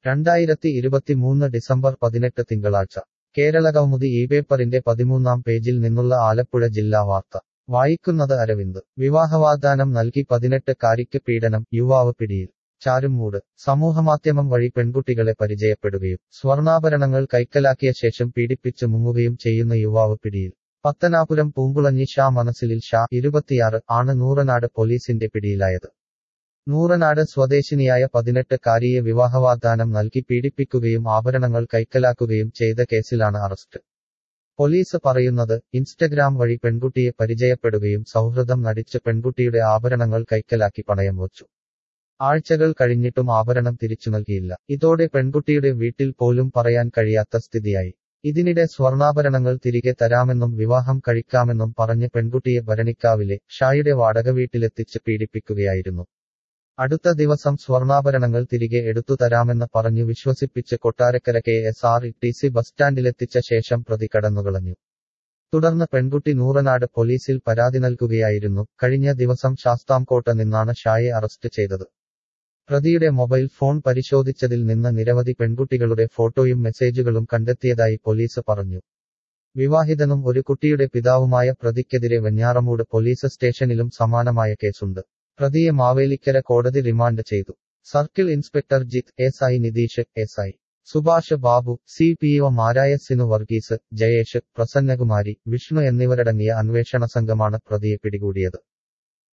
രണ്ടായിരത്തി ഇരുപത്തിമൂന്ന് ഡിസംബർ പതിനെട്ട് തിങ്കളാഴ്ച കേരളകൗമുദി ഈ പേപ്പറിന്റെ പതിമൂന്നാം പേജിൽ നിന്നുള്ള ആലപ്പുഴ ജില്ലാ വാർത്ത വായിക്കുന്നത് അരവിന്ദ് വിവാഹവാഗ്ദാനം നൽകി പതിനെട്ട് കാരിക്ക് പീഡനം യുവാവ് പിടിയിൽ ചാരുമൂട് സമൂഹമാധ്യമം വഴി പെൺകുട്ടികളെ പരിചയപ്പെടുകയും സ്വർണ്ണാഭരണങ്ങൾ കൈക്കലാക്കിയ ശേഷം പീഡിപ്പിച്ച് മുങ്ങുകയും ചെയ്യുന്ന യുവാവ് പിടിയിൽ പത്തനാപുരം പൂമ്പുളഞ്ഞി ഷാ മനസ്സിലിൽ ഷാ ഇരുപത്തിയാറ് ആണ് നൂറനാട് പോലീസിന്റെ പിടിയിലായത് നൂറനാട് സ്വദേശിനിയായ പതിനെട്ട് കാരിയെ വിവാഹവാഗ്ദാനം നൽകി പീഡിപ്പിക്കുകയും ആഭരണങ്ങൾ കൈക്കലാക്കുകയും ചെയ്ത കേസിലാണ് അറസ്റ്റ് പോലീസ് പറയുന്നത് ഇൻസ്റ്റഗ്രാം വഴി പെൺകുട്ടിയെ പരിചയപ്പെടുകയും സൗഹൃദം നടിച്ച് പെൺകുട്ടിയുടെ ആഭരണങ്ങൾ കൈക്കലാക്കി പണയം വച്ചു ആഴ്ചകൾ കഴിഞ്ഞിട്ടും ആഭരണം തിരിച്ചു നൽകിയില്ല ഇതോടെ പെൺകുട്ടിയുടെ വീട്ടിൽ പോലും പറയാൻ കഴിയാത്ത സ്ഥിതിയായി ഇതിനിടെ സ്വർണ്ണാഭരണങ്ങൾ തിരികെ തരാമെന്നും വിവാഹം കഴിക്കാമെന്നും പറഞ്ഞ് പെൺകുട്ടിയെ ഭരണിക്കാവിലെ ഷായുടെ വാടക വീട്ടിലെത്തിച്ച് പീഡിപ്പിക്കുകയായിരുന്നു അടുത്ത ദിവസം സ്വർണ്ണാഭരണങ്ങൾ തിരികെ എടുത്തു തരാമെന്ന് പറഞ്ഞു വിശ്വസിപ്പിച്ച് Kottarakkara K S R T C bus സ്റ്റാൻഡിലെത്തിച്ച ശേഷം പ്രതി കടന്നുകളഞ്ഞു തുടർന്ന് പെൺകുട്ടി നൂറനാട് പോലീസിൽ പരാതി നൽകുകയായിരുന്നു കഴിഞ്ഞ ദിവസം ശാസ്താംകോട്ട നിന്നാണ് ഷായെ അറസ്റ്റ് ചെയ്തത് പ്രതിയുടെ മൊബൈൽ ഫോൺ പരിശോധിച്ചതിൽ നിന്ന് നിരവധി പെൺകുട്ടികളുടെ ഫോട്ടോയും മെസ്സേജുകളും കണ്ടെത്തിയതായി പോലീസ് പറഞ്ഞു വിവാഹിതനും ഒരു കുട്ടിയുടെ പിതാവുമായ പ്രതിക്കെതിരെ വെഞ്ഞാറമൂട് പോലീസ് സ്റ്റേഷനിലും സമാനമായ കേസുണ്ട് പ്രതിയെ മാവേലിക്കര കോടതി റിമാൻഡ് ചെയ്തു circle inspector Jith S I Nitheesh S I Subhash Babu C P ഒമാരായ സിനു വർഗീസ് ജയേഷ് പ്രസന്നകുമാരി വിഷ്ണു എന്നിവരടങ്ങിയ അന്വേഷണ സംഘമാണ് പ്രതിയെ പിടികൂടിയത്